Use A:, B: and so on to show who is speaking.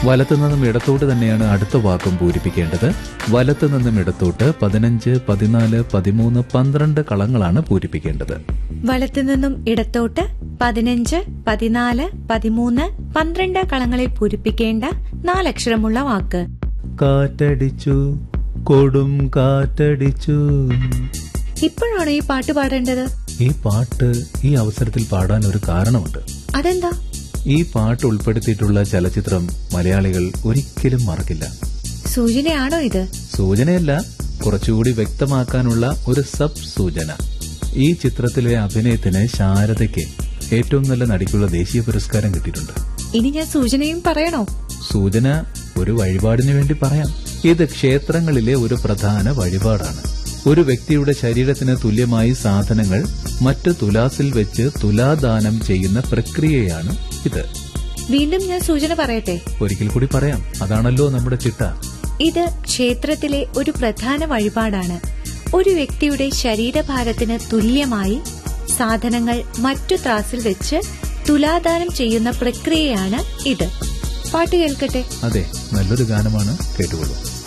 A: വലത്തു നിന്നും ഇടത്തോട്ട് തന്നെയാണ് അടുത്ത വാക്കും പൂരിപ്പിക്കേണ്ടത് വലത്തു നിന്നും ഇടത്തോട്ട് പതിനഞ്ച് പതിനാല് പതിമൂന്ന് പന്ത്രണ്ട് കളങ്ങളാണ് പൂരിപ്പിക്കേണ്ടത്
B: വലത്തുനിന്നും ഇടത്തോട്ട് പതിനഞ്ച് പതിനാല് പതിമൂന്ന് പന്ത്രണ്ട് കളങ്ങളിൽ പൂരിപ്പിക്കേണ്ട നാലക്ഷരമുള്ള വാക്ക്
A: കാറ്റടിച്ചു കൊടും കാറ്റടിച്ചു
B: ഇപ്പോഴാണോ ഈ പാട്ട് പാടേണ്ടത്
A: ഈ പാട്ട് ഈ അവസരത്തിൽ പാടാൻ ഒരു കാരണമുണ്ട്
B: അതെന്താ
A: ഈ പാട്ട് ഉൾപ്പെടുത്തിയിട്ടുള്ള ചലച്ചിത്രം മലയാളികൾ ഒരിക്കലും മറക്കില്ല
B: സൂചനയാണോ ഇത്
A: സൂചനയല്ല കുറച്ചുകൂടി വ്യക്തമാക്കാനുള്ള ഒരു സബ് സൂചന ഈ ചിത്രത്തിലെ അഭിനയത്തിന് ശാരദയ്ക്ക് ഏറ്റവും നല്ല നടിക്കുള്ള ദേശീയ പുരസ്കാരം കിട്ടിയിട്ടുണ്ട്
B: ഇനി ഞാൻ സൂചനയും പറയണോ
A: സൂചന ഒരു വഴിപാടിന് വേണ്ടി പറയാം ഇത് ക്ഷേത്രങ്ങളിലെ ഒരു പ്രധാന വഴിപാടാണ് ഒരു വ്യക്തിയുടെ ശരീരത്തിന് തുല്യമായി സാധനങ്ങൾ മറ്റ് തുലാസിൽ വെച്ച് തുലാദാനം ചെയ്യുന്ന പ്രക്രിയയാണ് ഇത്
B: വീണ്ടും ഞാൻ സൂചന പറയട്ടെ
A: ഒരിക്കൽ കൂടി പറയാം അതാണല്ലോ നമ്മുടെ ചിട്ട
B: ഇത് ക്ഷേത്രത്തിലെ ഒരു പ്രധാന വഴിപാടാണ് ഒരു വ്യക്തിയുടെ ശരീരഭാരത്തിന് തുല്യമായി സാധനങ്ങൾ മറ്റു ത്രാസിൽ വെച്ച് തുലാദാനം ചെയ്യുന്ന പ്രക്രിയയാണ് ഇത് പാട്ട് കേൾക്കട്ടെ
A: അതെ നല്ലൊരു ഗാനമാണ് കേട്ടുകൊള്ളൂ